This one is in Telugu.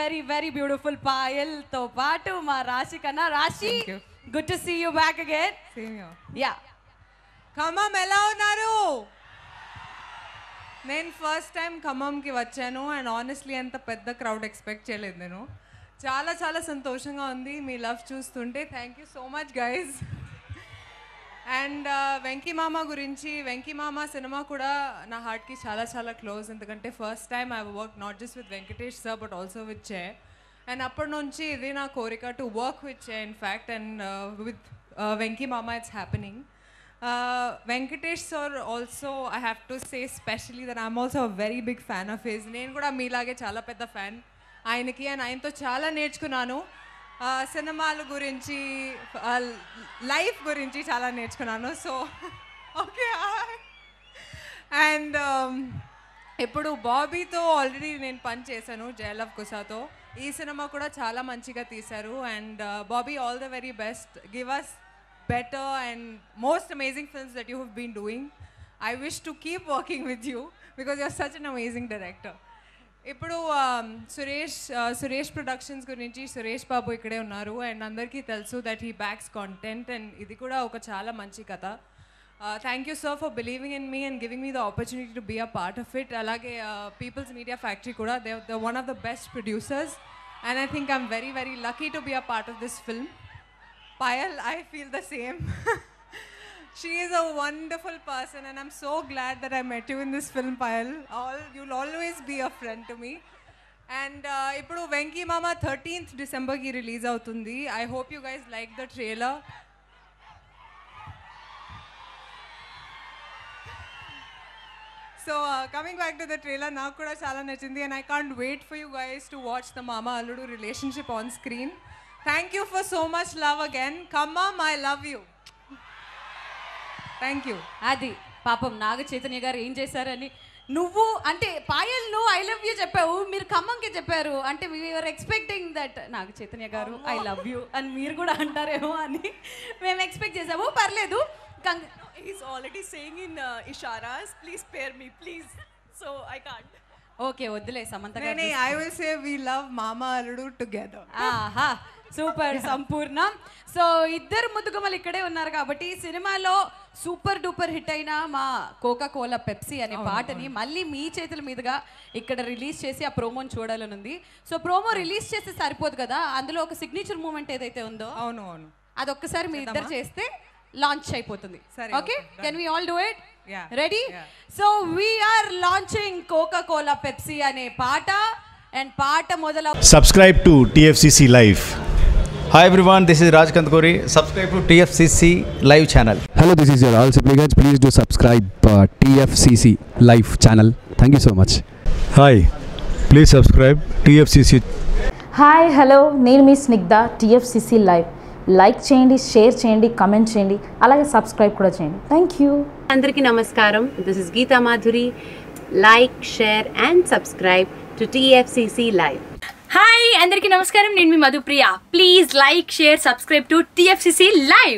వెరీ వెరీ బ్యూటిఫుల్ పాయల్ తో పాటు మా రాశి కన్నా Raashi Thank you. Good to see you back again same ya ya Khammam ఎలా ఉన్నారు నేను ఫస్ట్ టైం ఖమ్మంకి వచ్చాను అండ్ ఆనెస్ట్లీ అంత పెద్ద క్రౌడ్ ఎక్స్పెక్ట్ చేయలేదు నేను చాలా చాలా సంతోషంగా ఉంది మీ లవ్ చూస్తుంటే thank you so much guys and Venky Mama గురించి వెంకీ మామ సినిమా కూడా నా హార్ట్కి చాలా చాలా క్లోజ్ ఎందుకంటే first time I work not just with Venkatesh sir but also with Chay and అప్పటి నుంచి ఇది నా కోరిక to work with Chay in fact and with Venky Mama it's happening Venkatesh sir also I have to say specially that I'm also very big fan of his నేను కూడా మీలాగే చాలా పెద్ద ఫ్యాన్ ఆయనకి అండ్ ఆయనతో చాలా నేర్చుకున్నాను ఆ, సినిమాల గురించి లైఫ్ గురించి చాలా నేర్చుకున్నాను సో ఓకే అండ్ ఇప్పుడు బాబీతో ఆల్రెడీ నేను పని చేశాను జయలవ్ కుసాతో ఈ సినిమా కూడా చాలా మంచిగా తీశారు and Bobby all the very best give us better and most amazing films that you have been doing I wish to keep working with you because you're such an amazing director ఇప్పుడు um, Suresh uh, Suresh productions గురించి సురేష్ బాబు ఇక్కడే ఉన్నారు అండ్ అందరికీ తెలుసు that he backs content and ఇది కూడా ఒక చాలా మంచి కథ thank you sir for believing in me and giving me the opportunity to be a part of it అలాగే పీపుల్స్ మీడియా ఫ్యాక్టరీ కూడా they the one of the best producers and I think I'm very very lucky to be a part of this film Payal, I feel the same. she is a wonderful person, and I'm so glad that I met you in this film, Payal. All you'll always be a friend to me. And ఇప్పుడు వెంకీ మామ థర్టీన్త్ డిసెంబర్కి రిలీజ్ అవుతుంది I hope you guys like the trailer so coming back to the trailer నాకు కూడా చాలా నచ్చింది and I can't wait for you guys to watch the mama alludu relationship on screen thank you for so much love again Khammam I love you thank you అది పాపం నాగ చైతన్య గారు ఏం చేశారని నువ్వు అంటే పాయల్ నువ్వు ఐ లవ్ యూ చెప్పావు మీరు ఖమ్మంకి చెప్పారు అంటే we're expecting that Naga Chaitanya garu I love you అని మీరు కూడా అంటారేమో అని మేము ఎక్స్పెక్ట్ చేసాము పర్లేదు కంగ్ He's already saying in uh, isharas, please spare me, please. So I can't. Okay వద్దులే సమంత గారు నేనే I will say we love mama alludu together ఆహా సూపర్ సంపూర్ణ సో ఇద్దరు ముద్దుగుమలు ఇక్కడే ఉన్నారు కాబట్టి ఈ సినిమాలో సూపర్ డూపర్ హిట్ అయిన మా కోకా కోలా పెప్సీ అనే పాటని మళ్ళీ మీ చేతుల మీదుగా ఇక్కడ రిలీజ్ చేసి ఆ ప్రోమోని చూడాలని ఉంది సో ప్రోమో రిలీజ్ చేస్తే సరిపోదు కదా అందులో ఒక సిగ్నేచర్ మూమెంట్ ఏదైతే ఉందో అవును అవును అది ఒక్కసారి మీరు ఇద్దరు చేస్తే లాంచ్ అయిపోతుంది సరే, okay okay, can we all do it Yeah, ready yeah. So we're launching Coca Cola Pepsi అనే పాట అండ్ పాట మొదల subscribe to TFCC Live. Hi everyone, this is Raj Kantkori. Subscribe to TFCC live channel. Hello, this is your all supplicants. Please do subscribe uh, TFCC live channel. Thank you so much. Hi, please subscribe TFCC hi hello నేను మీ స్నిగ్ధ టిఎఫ్సిసి లైవ్ లైక్ చేయండి షేర్ చేయండి కమెంట్ చేయండి అలాగే సబ్స్క్రైబ్ కూడా చేయండి థ్యాంక్ యూ అందరికీ నమస్కారం this is Geetha Madhuri like share and subscribe to TFCC live hi అందరికీ నమస్కారం నేను మీ Madhupriya please like share subscribe to TFCC live